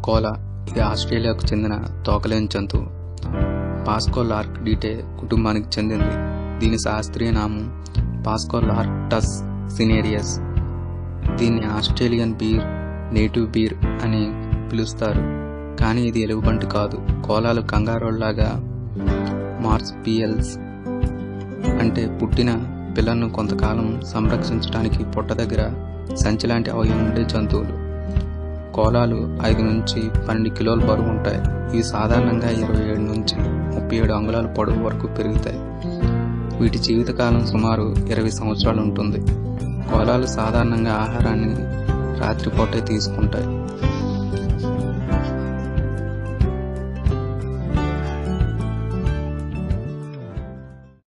కోలా ఇది ఆస్ట్రేలియాకు చెందిన తోకలేని జంతువు పాస్కోలార్క్ డీటే కుటుంబానికి చెందింది దీని శాస్త్రీయ నామం పాస్కోలార్క్టస్ సినేరియస్ దీన్ని ఆస్ట్రేలియన్ బీర్ నేటివ్ బీర్ అని పిలుస్తారు కానీ ఇది ఎలుగుబంటి కాదు కోలాలు కంగారోల్లాగా మార్స్పియల్స్ అంటే పుట్టిన పిల్లలను కొంతకాలం సంరక్షించడానికి పొట్ట దగ్గర సంచి లాంటి అవయవం ఉండే జంతువులు కోలాలు ఐదు నుంచి పన్నెండు కిలోల బరువు ఉంటాయి ఇవి సాధారణంగా ఇరవై ఏడు నుంచి ముప్పై ఏడు అంగుళాల పొడవు వరకు పెరుగుతాయి వీటి జీవితకాలం సుమారు ఇరవై సంవత్సరాలు ఉంటుంది కోలాలు సాధారణంగా ఆహారాన్ని రాత్రిపూటే తీసుకుంటాయి